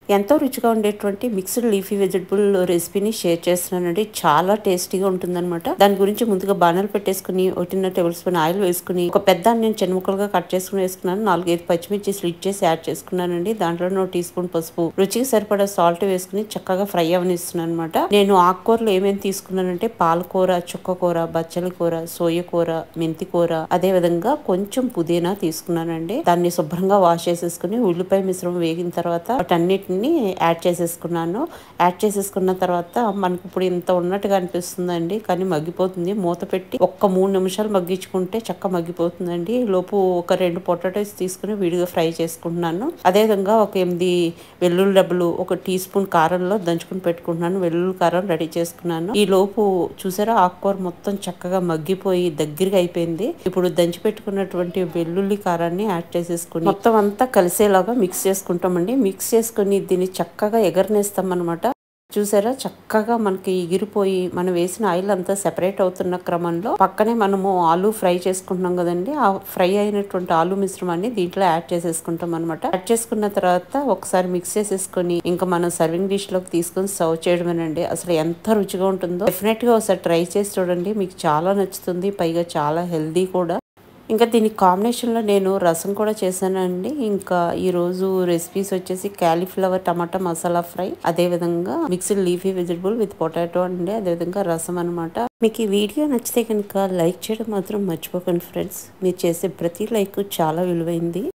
ఎంతో రుచిగా ఉండేటువంటి మిక్స్డ్ లీఫీ వెజిటబుల్ రెసిపీని షేర్ చేస్తున్నానండి చాలా టేస్టీగా ఉంటుందన్నమాట దాని గురించి ముందుగా బాణాలు పెట్టేసుకుని ఒకటిన్నర టేబుల్ స్పూన్ ఆయిల్ వేసుకుని ఒక పెద్ద నేను చిన్న ముక్కలుగా కట్ చేసుకుని వేసుకున్నాను నాలుగైదు పచ్చిమిర్చి స్లిట్ చేసి యాడ్ చేసుకున్నానండి దాంట్లో టీ స్పూన్ పసుపు రుచికి సరిపడా సాల్ట్ వేసుకుని చక్కగా ఫ్రై అవనిస్తున్నాను అనమాట నేను ఆకుకూరలు ఏమేమి తీసుకున్నానంటే పాలకూర చుక్కకూర బచ్చలి కూర సోయ కూర మెంతి కూర అదే విధంగా కొంచెం పుదీనా తీసుకున్నానండి దాన్ని శుభ్రంగా వాష్ చేసేసుకుని ఉల్లిపాయ మిశ్రమం వేగిన తర్వాత వాటన్నిటిని యాడ్ చేసేసుకున్నాను యాడ్ చేసేసుకున్న తర్వాత మనకి ఇప్పుడు ఇంత ఉన్నట్టుగా అనిపిస్తుందండి కానీ మగ్గిపోతుంది మూత పెట్టి ఒక్క మూడు నిమిషాలు మగ్గించుకుంటే చక్క మగ్గిపోతుందండి ఈ లోపు ఒక రెండు పొటాటోస్ తీసుకుని విడిగా ఫ్రై చేసుకుంటున్నాను అదే విధంగా ఒక ఎనిమిది వెల్లుల్లి డబ్బులు ఒక టీ స్పూన్ కారంలో దంచుకుని పెట్టుకుంటున్నాను వెల్లుల్లి కారం రెడీ చేసుకున్నాను ఈ లోపు చూసారా ఆకుకూర మొత్తం చక్కగా మగ్గిపోయి దగ్గరగా అయిపోయింది ఇప్పుడు దంచి పెట్టుకున్నటువంటి వెల్లుల్లి కారాన్ని యాడ్ చేసేసుకుని మొత్తం అంతా కలిసేలాగా మిక్స్ చేసుకుంటామండి మిక్స్ చేసుకుని దీన్ని చక్కగా ఎగరనేస్తాం అనమాట చూసారా చక్కగా మనకి ఎగిరిపోయి మనం వేసిన ఆయిల్ అంతా సెపరేట్ అవుతున్న క్రమంలో పక్కనే మనము ఆలు ఫ్రై చేసుకుంటున్నాం కదండి ఆ ఫ్రై అయినటువంటి ఆలు మిశ్రమాన్ని దీంట్లో యాడ్ చేసేసుకుంటాం అనమాట యాడ్ చేసుకున్న తర్వాత ఒకసారి మిక్స్ చేసేసుకొని ఇంకా మనం సర్వింగ్ డిష్ లోకి తీసుకొని సర్వ్ చేయడమేనండి అసలు ఎంత రుచిగా ఉంటుందో డెఫినెట్ గా ఒకసారి ట్రై చేసి చూడండి మీకు చాలా నచ్చుతుంది పైగా చాలా హెల్దీ కూడా ఇంకా దీని కాంబినేషన్లో నేను రసం కూడా చేశానండి ఇంకా ఈరోజు రెసిపీస్ వచ్చేసి క్యాలీఫ్లవర్ టమాటా మసాలా ఫ్రై అదేవిధంగా mixed leafy vegetable with potato అండి అదేవిధంగా రసం అనమాట మీకు ఈ వీడియో నచ్చితే కనుక లైక్ చేయడం మాత్రం మర్చిపోకండి ఫ్రెండ్స్ మీరు చేసే ప్రతి లైక్ చాలా విలువైంది